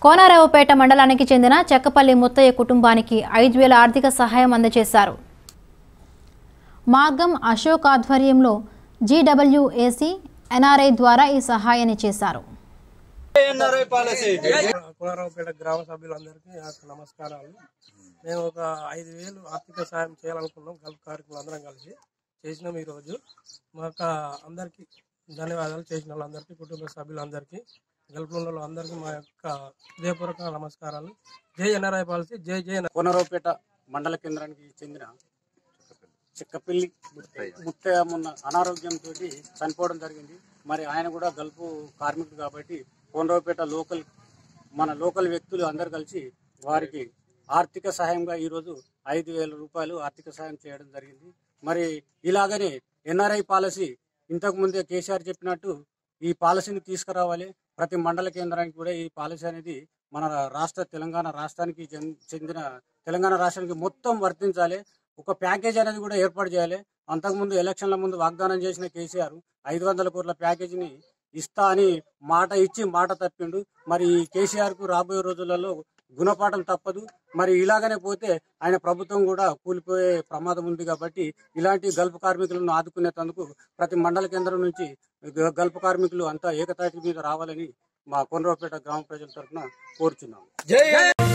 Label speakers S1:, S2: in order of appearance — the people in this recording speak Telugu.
S1: కోనరావుపేట మండలానికి చెందిన చెక్కపల్లి ముత్తయ్య కుటుంబానికి ఐదు వేల ఆర్థిక సహాయం అందజేశారు మార్గం అశోక్ ఆధ్వర్యంలో జీడబ్ల్యూఏసీ ఎన్ఆర్ఐ ద్వారా ఈ సహాయాన్ని చేశారు
S2: కులారావుపేట గ్రామ సభ్యులందరికీ నా యొక్క నమస్కారాలు మేము ఒక ఐదు వేలు ఆర్థిక సాయం చేయాలనుకున్నాం గల్ఫ్ కార్మికులు అందరం కలిసి చేసినాం ఈరోజు మా యొక్క అందరికీ ధన్యవాదాలు చేసిన వాళ్ళందరికీ కుటుంబ సభ్యులందరికీ గల్ఫ్లో ఉన్న వాళ్ళందరికీ మా యొక్క హృదయపూర్వక నమస్కారాలు జై ఎన్ఆర్ఐ పాలసీ జై జై ఎన్ఆర్ఐ.
S3: కోనరావుపేట మండల కేంద్రానికి చెందిన చిక్కపల్లి ముత్తయ్య మొన్న అనారోగ్యంతో చనిపోవడం జరిగింది మరి ఆయన కూడా గల్పు కార్మికుడు కాబట్టి కోనరావుపేట లోకల్ మన లోకల్ వ్యక్తులు అందరు కలిసి వారికి ఆర్థిక సహాయంగా ఈరోజు ఐదు వేల రూపాయలు ఆర్థిక సహాయం చేయడం జరిగింది మరి ఇలాగనే ఎన్ఆర్ఐ పాలసీ ఇంతకు ముందే కేసీఆర్ చెప్పినట్టు ఈ పాలసీని తీసుకురావాలి ప్రతి మండల కేంద్రానికి కూడా ఈ పాలసీ అనేది మన రాష్ట్ర తెలంగాణ రాష్ట్రానికి చెంది- చెందిన తెలంగాణ రాష్ట్రానికి మొత్తం వర్తించాలి ఒక ప్యాకేజ్ అనేది కూడా ఏర్పాటు చేయాలి అంతకుముందు ఎలక్షన్ల ముందు వాగ్దానం చేసిన కేసీఆర్ ఐదు వందల కోట్ల ప్యాకేజీని ఇస్తా అని మాట ఇచ్చి మాట తప్పిండు మరి ఈ కేసీఆర్ కు రాబోయే రోజులలో గుణపాఠం తప్పదు మరి ఇలాగనే పోతే ఆయన ప్రభుత్వం కూడా కూలిపోయే ప్రమాదం ఉంది కాబట్టి ఇలాంటి గల్ఫ్ కార్మికులను ఆదుకునేందుకు ప్రతి మండల కేంద్రం నుంచి గ- గల్ఫ్ కార్మికులు అంతా ఏకతాటి మీద రావాలని మా కొండ్రపేట గ్రామ ప్రజల తరఫున కోరుచున్నాము